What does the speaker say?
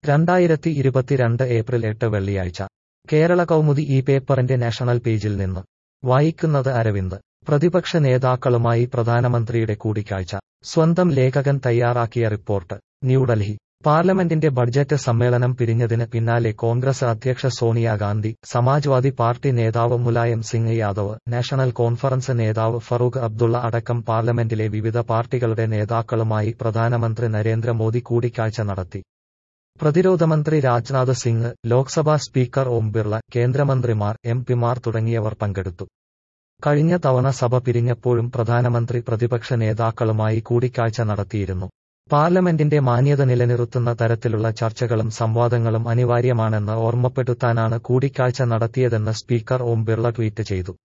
രണ്ടായിരത്തി ഇരുപത്തിരണ്ട് ഏപ്രിൽ എട്ട് വെള്ളിയാഴ്ച കേരള കൗമുദി ഈ പേപ്പറിന്റെ നാഷണൽ പേജിൽ നിന്ന് വായിക്കുന്നത് അരവിന്ദ് പ്രതിപക്ഷ നേതാക്കളുമായി പ്രധാനമന്ത്രിയുടെ കൂടിക്കാഴ്ച സ്വന്തം ലേഖകൻ തയ്യാറാക്കിയ റിപ്പോർട്ട് ന്യൂഡൽഹി പാർലമെന്റിന്റെ ബഡ്ജറ്റ് സമ്മേളനം പിരിഞ്ഞതിന് പിന്നാലെ കോൺഗ്രസ് അധ്യക്ഷ സോണിയാഗാന്ധി സമാജ്വാദി പാർട്ടി നേതാവ് മുലായം സിംഗ് യാദവ് നാഷണൽ കോൺഫറൻസ് നേതാവ് ഫറൂഖ് അബ്ദുള്ള അടക്കം പാർലമെന്റിലെ വിവിധ പാർട്ടികളുടെ നേതാക്കളുമായി പ്രധാനമന്ത്രി നരേന്ദ്രമോദി കൂടിക്കാഴ്ച നടത്തി പ്രതിരോധമന്ത്രി രാജ്നാഥ് സിംഗ് ലോക്സഭാ സ്പീക്കർ ഓം ബിർള കേന്ദ്രമന്ത്രിമാർ എം പിമാർ തുടങ്ങിയവർ പങ്കെടുത്തു കഴിഞ്ഞ തവണ സഭ പിരിഞ്ഞപ്പോഴും പ്രധാനമന്ത്രി പ്രതിപക്ഷ നേതാക്കളുമായി കൂടിക്കാഴ്ച നടത്തിയിരുന്നു പാർലമെന്റിന്റെ മാന്യത നിലനിർത്തുന്ന തരത്തിലുള്ള ചർച്ചകളും സംവാദങ്ങളും അനിവാര്യമാണെന്ന് ഓർമ്മപ്പെടുത്താനാണ് കൂടിക്കാഴ്ച നടത്തിയതെന്ന് സ്പീക്കർ ഓം ബിർള ട്വീറ്റ് ചെയ്തു